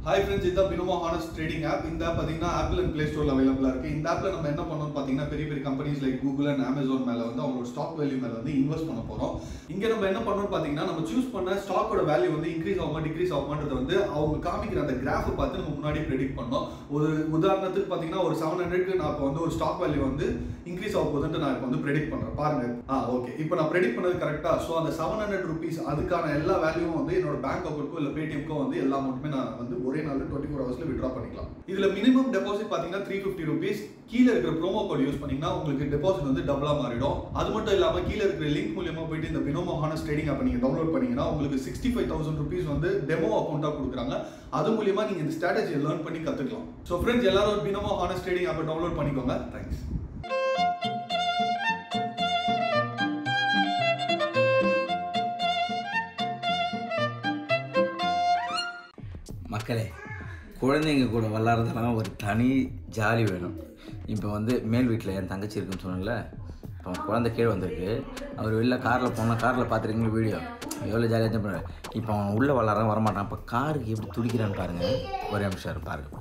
Hi friends இதுதான் Binomo honest trading app இந்த app பார்த்தீங்கன்னா ஆப்பிள் அண்ட் ப்ளே ஸ்டோரில் அவைலபிளாக இருக்குது இந்த ஆப்பில் நம்ம என்ன பண்ணோம்னு பார்த்தீங்கன்னா பெரிய பெரிய companies like Google and Amazon மேலே வந்து அவங்களோட ஸ்டாக் வேல்யூ மேலே வந்து இன்வெஸ்ட் பண்ண போகிறோம் இங்கே நம்ம என்ன பண்ணோம்னு பார்த்தீங்கன்னா நம்ம சூஸ் பண்ண ஸ்டாக்கோட வேல்யூ வந்து இன்க்ரீஸ் ஆகுமா டிக்ரீஸ் ஆகுமான்றத வந்து அவங்க காமிக்கிற அந்த கிராஃபை பார்த்து நம்ம முன்னாடி ப்ரெடிக்ட் பண்ணோம் ஒரு உதாரணத்துக்கு பார்த்தீங்கன்னா ஒரு செவன் ஹண்ட்ரட்க்கு நான் இப்போ வந்து ஒரு ஸ்டாக் வேல்யூ வந்து இன்க்ரீஸ் ஆக போகுதுன்ட்டு நான் இப்போ வந்து ப்ரெடிக்ட் பண்ணுறேன் பாருங்க ஆ ஓகே இப்போ நான் ப்ரெடிக்ட் பண்ணது கரெக்டாக ஸோ அந்த செவன் ஹண்ட்ரட் ருபீஸ் அதுக்கான எல்லா வேல்யூவும் வந்து என்னோட பேங்க் அக்கௌண்ட்க்கோ இல்லை பேடிஎம்க்கோ வந்து எல்லா அமௌண்ட்டுமே நான் வந்து ஒரே நாள் டுவெண்ட்டி ஃபோர் ஹவர்ஸ்ல விட்ரா பண்ணிக்கலாம் இதுல மினிமம் டெபாசிட் பாத்தீங்கன்னா த்ரீ ஃபிஃப்டி ருபீஸ் கீழே இருக்கிற ப்ரோமோ கோட் யூஸ் பண்ணீங்கன்னா உங்களுக்கு டெபாசிட் வந்து டபுளா மாறிடும் அது மட்டும் இல்லாம கீழே இருக்கிற லிங்க் மூலியமா போயிட்டு இந்த பினோமோ ஹானஸ் ட்ரேடிங் ஆப் நீங்க டவுன்லோட் பண்ணீங்கன்னா உங்களுக்கு சிக்ஸ்டி ஃபைவ் தௌசண்ட் ருபீஸ் வந்து டெமோ அக்கௌண்டா கொடுக்குறாங்க அது மூலியமா நீங்க இந்த ஸ்ட்ராட்டஜியை லேர்ன் பண்ணி கத்துக்கலாம் ஸோ ஃப்ரெண்ட்ஸ் எல்லாரும் பினோமோ ஹானஸ் ட்ரேடிங் ஆப்பை டவுன்லோட் பண்ணிக்கோங்க தேங்க்ஸ் மக்களே குழந்தைங்க கூட விளாட்றதுலாம் ஒரு தனி ஜாலி வேணும் இப்போ வந்து மேல் வீட்டில் என் தங்கச்சி இருக்குன்னு சொன்னேன்ல இப்போ அவன் குழந்தை கீழே வந்திருக்கு அவர் வெளில காரில் போனால் காரில் பார்த்துருக்கீங்களா வீடியோ எவ்வளோ ஜாலியாக தான் பண்ணுறாரு இப்போ அவன் உள்ளே விளாட்றான் வரமாட்டான் அப்போ காருக்கு எப்படி துடிக்கிறான்னு பாருங்கள் ஒரே நிமிஷம் இரு, பாருங்க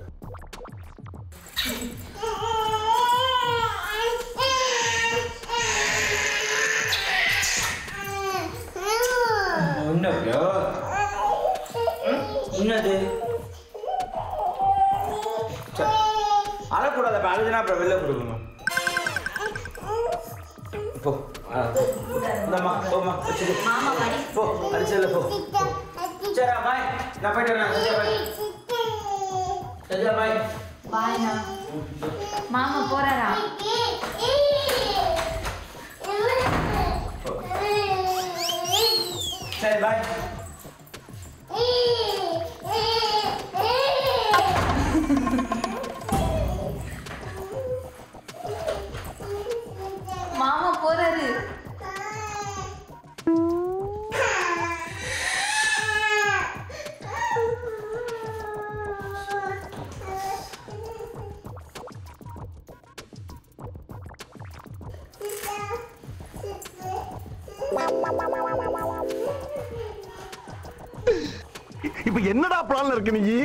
என்னது அழக்கூடாது அப்போ அழுதுனா அப்புறம் வெளில கொடுக்கணும் போ ஆ, இந்தாம்மா போம்மா வச்சுடு போ அடிச்சல போ சரி பாய் நான் போயிட்டு வரேன் சத்யா பாய் சத்யா பாய் பாய்ண்ணா மாமா போறாரா சரி பாய் மாமா போறாரு இப்ப என்னடா பிளான்ல இருக்கு நீ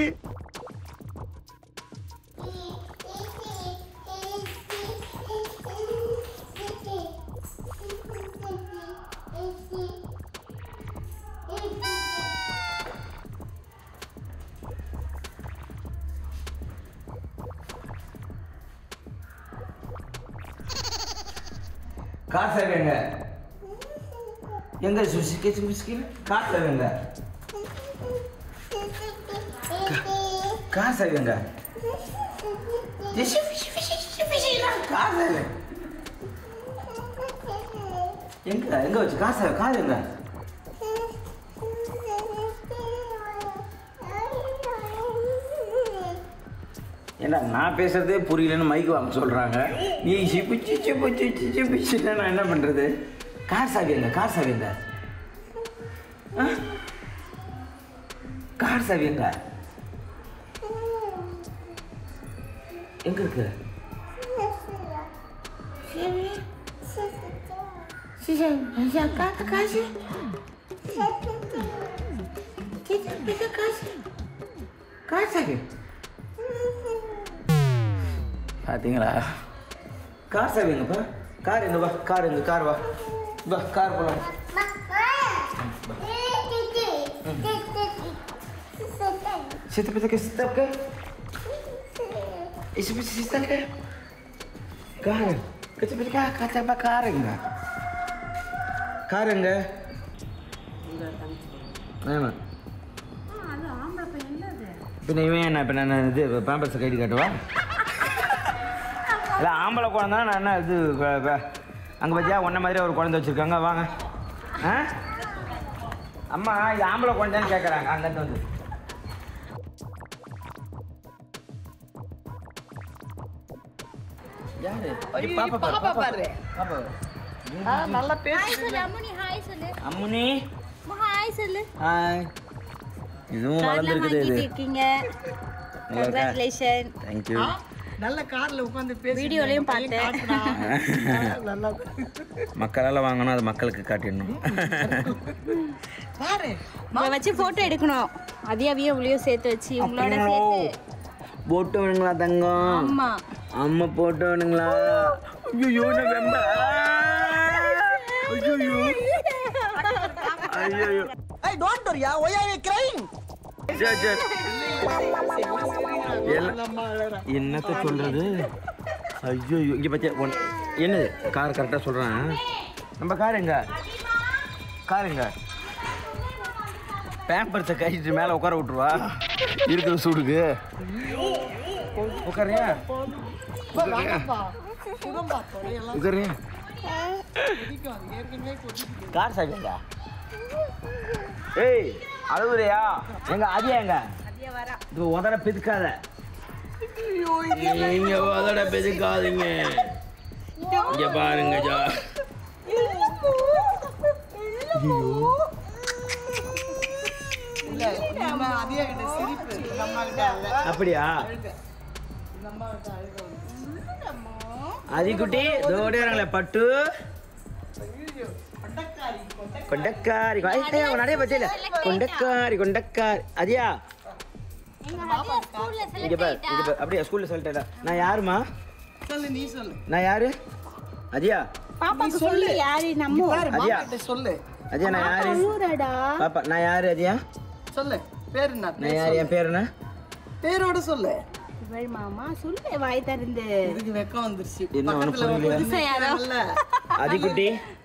காசு எங்க எங்க சுசி கேச்சு முஸ்கில் காசு எங்க காசு எங்க காசு எங்க எங்க வச்சு காசு காசு எங்க ஏன்னா நான் பேசுறதே புரியலன்னு மைக்கு வாங்க சொல்றாங்க நீ சிப்பு சிப்பு சிச்சு சிப்பு சின்னா நான் என்ன பண்றது கார் சாவி எங்க கார் சாவி எங்க ஆ? கார் சாவி எங்க எங்க இருக்கு கார் சாவி பார்த்தீங்களா கார் சாவி எங்கப்பா கார் எங்க வா கார் எங்க கார் வா வா கார் போலாம் Siapa kita ke stop ke? Eh, siapa sih stop ke? Kar. Kecil kecil kah? Kata apa kar enggak? Kar enggak? ஆமாம் பின்ன இவன் என்ன இப்போ நான் இது பேம்பர்ஸை கைடி காட்டுவா இல்லை ஆம்பளை குழந்தை நான் என்ன இது அங்கே பார்த்தியா உன்ன மாதிரி ஒரு குழந்தை வச்சுருக்காங்க வாங்க ஆ அம்மா இது ஆம்பளை குழந்தைன்னு கேட்குறாங்க அங்கிட்டு வந்து யாரு ஐயோ, பாப்பா பாரு பாப்பா பாரு பாப்பா நல்லா பேசுறீங்க அம்முனி ஹாய் சொல்லு அம்முனி அம்மா, ஹாய் சொல்லு ஹாய் இதுவும் கார்ல வளர்ந்துருக்குது வாங்கிட்டு இது இருக்கீங்க நல்லா இருக்கா? கங்க்ராச்சுலேஷன் தேங்க்யூ நல்ல கார்ல உட்காந்து பேசி வீடியோலயும் பார்த்தேன் நல்லா மக்களால் வாங்கணும் அது மக்களுக்கு காட்டிடணும் பாரு இதை வச்சு போட்டோ எடுக்கணும் அதையும் இவ்வளையும் சேர்த்து வச்சு உங்களோட சேர்த்து போட்டு வேணுங்களா தங்கம் ஆமா அம்மா போட்டு வேணுங்களா ஐயோ நான் வெம்ப ஐயோ ஐயோ ஐ டோன்ட் வரியா ஒய் ஆர் யூ கிரைங் சரி சரி எல்லாம் என்னத்த சொல்றது ஐயோ இங்க பத்தியா ஒன் என்னது கார் கரெக்டாக சொல்கிறேன் நம்ம கார் எங்க கார் எங்க பேம்பர்ஸை கழிச்சிட்டு மேலே உட்கார விட்டுருவா இருக்கிற சூடுக்கு உட்காரியா உட்காரியா கார் சாப்பிட்டா ஏய் அழுகுறியா எங்க அதியா எங்க இது உதட பிதுக்காத நீங்க உதட பிதுக்காதீங்க இங்க பாருங்க ஜா இல்ல நம்ம அதே கிட்ட சிரிப்பு நம்ம கிட்ட அல்ல அப்படியா அதிகுட்டி தோடியாங்களே பட்டு கொண்டக்காரி ஐ, ஐ, அவன் நிறைய பத்தியில கொண்டக்காரி கொண்டக்காரி அதியா இங்க பாரு இங்க பாரு அப்படியே ஸ்கூல்ல சொல்லிட்டேன் நான் யாருமா சொல்லு நீ சொல்லு நான் யாரு அதியா பாப்பாக்கு சொல்லு யாரு நம்ம பாரு அதியா. மாமா கிட்ட சொல்லு அதியா நான் யாரு அழுகுறடா பாப்பா நான் யாரு அதியா சொல்லு பேர் என்ன நான் யாரு என் பேர் என்ன பேரோட சொல்லு இவள் மாமா சொல்லு வாய் திறந்து இதுக்கு வெக்கம் வந்துருச்சு என்ன ஒண்ணு பக்கத்துல புரியலையா? வந்து நிக்கிறாங்கல்ல. அதிகுட்டி